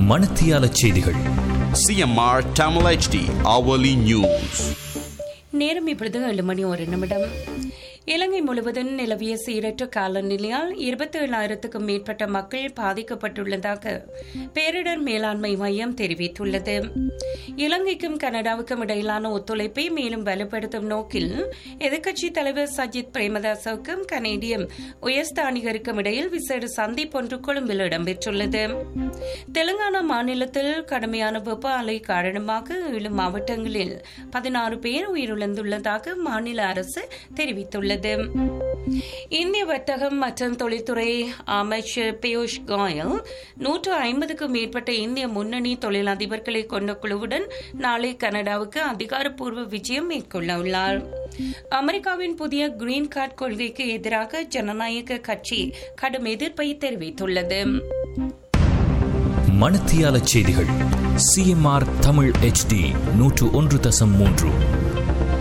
மணத்தியால செய்திகள் CMR Tamil HD hourly news. நேரம் இப்பொழுது ஏழு மணி ஒரு நிமிடம் இலங்கை முழுவதும் நிலவிய சீரற்ற காலநிலையால் இருபத்தேழாயிரத்துக்கும் மேற்பட்ட மக்கள் பாதிக்கப்பட்டுள்ளதாக பேரிடர் மேலாண்மை மையம் தெரிவித்துள்ளது இலங்கைக்கும் கனடாவுக்கும் இடையிலான ஒத்துழைப்பை மேலும் வலுப்படுத்தும் நோக்கில் எதிர்க்கட்சித் தலைவர் சஜித் பிரேமதாசவுக்கும் கனேடியம் உயர்ஸ்தானிகருக்கும் இடையில் விசேட சந்திப்பொன்று கொழும்பில் இடம்பெற்றுள்ளது தெலுங்கானா மாநிலத்தில் கடுமையான வெப்ப அலை காரணமாக ஏழு மாவட்டங்களில் பதினாறு பேர் உயிரிழந்துள்ளதாக மாநில அரசு தெரிவித்துள்ளது இந்திய வர்த்தகம் மற்றும் தொழில்துறை அமைச்சர் பியூஷ் கோயல் நூற்று ஐம்பதுக்கும் மேற்பட்ட இந்திய முன்னணி தொழிலதிபர்களை கொண்ட குழுவுடன் நாளை கனடாவுக்கு அதிகாரப்பூர்வ விஜயம் மேற்கொள்ள உள்ளார் அமெரிக்காவின் புதிய கிரீன் கார்டு கொள்கைக்கு எதிராக ஜனநாயக கட்சி கடும் எதிர்ப்பை தெரிவித்துள்ளது மணத்தியால செய்திகள் சிஎம்ஆர் தமிழ் HD நூற்று ஒன்று தசம் மூன்று